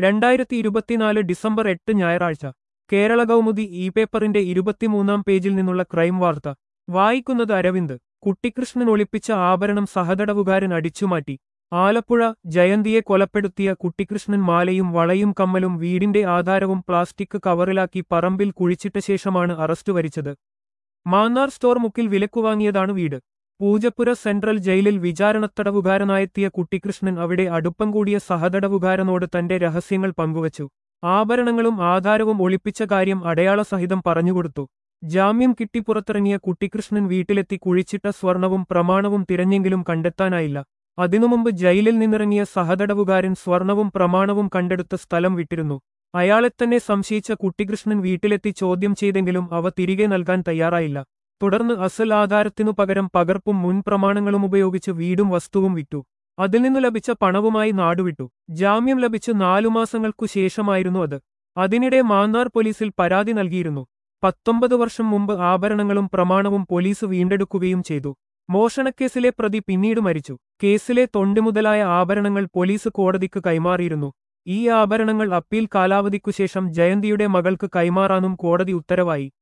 രണ്ടായിരത്തി ഇരുപത്തിനാല് ഡിസംബർ എട്ട് ഞായറാഴ്ച കേരള കൗമുദി ഇ പേപ്പറിന്റെ ഇരുപത്തിമൂന്നാം പേജിൽ നിന്നുള്ള ക്രൈം വാർത്ത വായിക്കുന്നത് അരവിന്ദ് കുട്ടിക്കൃഷ്ണൻ ഒളിപ്പിച്ച ആഭരണം സഹതടവുകാരൻ അടിച്ചുമാറ്റി ആലപ്പുഴ ജയന്തിയെ കൊലപ്പെടുത്തിയ കുട്ടിക്കൃഷ്ണൻ മാലയും വളയും കമ്മലും വീടിന്റെ ആധാരവും പ്ലാസ്റ്റിക് കവറിലാക്കി പറമ്പിൽ കുഴിച്ചിട്ട ശേഷമാണ് അറസ്റ്റ് വരിച്ചത് മാന്നാർ സ്റ്റോർ മുക്കിൽ വിലക്കുവാങ്ങിയതാണ് വീട് പൂജപ്പുര സെൻട്രൽ ജയിലിൽ വിചാരണത്തടവുകാരനായെത്തിയ കുട്ടിക്കൃഷ്ണൻ അവിടെ അടുപ്പം കൂടിയ സഹതടവുകാരനോട് തന്റെ രഹസ്യങ്ങൾ പങ്കുവച്ചു ആഭരണങ്ങളും ആധാരവും ഒളിപ്പിച്ച കാര്യം അടയാളസഹിതം പറഞ്ഞുകൊടുത്തു ജാമ്യം കിട്ടി പുറത്തിറങ്ങിയ കുട്ടിക്കൃഷ്ണൻ വീട്ടിലെത്തി കുഴിച്ചിട്ട സ്വർണവും പ്രമാണവും തിരഞ്ഞെങ്കിലും കണ്ടെത്താനായില്ല അതിനുമുമ്പ് ജയിലിൽ നിന്നിറങ്ങിയ സഹതടവുകാരൻ സ്വർണവും പ്രമാണവും കണ്ടെടുത്ത സ്ഥലം വിട്ടിരുന്നു അയാളെത്തന്നെ സംശയിച്ച കുട്ടികൃഷ്ണൻ വീട്ടിലെത്തി ചോദ്യം ചെയ്തെങ്കിലും അവ തിരികെ നൽകാൻ തയ്യാറായില്ല തുടർന്ന് അസൽ ആധാരത്തിനു പകരം പകർപ്പും മുൻ പ്രമാണങ്ങളും ഉപയോഗിച്ച് വീടും വസ്തുവും വിറ്റു അതിൽ നിന്നു ലഭിച്ച പണവുമായി നാടുവിട്ടു ജാമ്യം ലഭിച്ച് നാലു മാസങ്ങൾക്കു ശേഷമായിരുന്നു അത് അതിനിടെ മാന്നാർ പോലീസിൽ പരാതി നൽകിയിരുന്നു പത്തൊമ്പത് വർഷം മുമ്പ് ആഭരണങ്ങളും പ്രമാണവും പോലീസ് വീണ്ടെടുക്കുകയും ചെയ്തു മോഷണക്കേസിലെ പ്രതി പിന്നീട് മരിച്ചു കേസിലെ തൊണ്ടുമുതലായ ആഭരണങ്ങൾ പോലീസ് കോടതിക്ക് കൈമാറിയിരുന്നു ഈ ആഭരണങ്ങൾ അപ്പീൽ കാലാവധിക്കുശേഷം ജയന്തിയുടെ മകൾക്ക് കൈമാറാനും കോടതി ഉത്തരവായി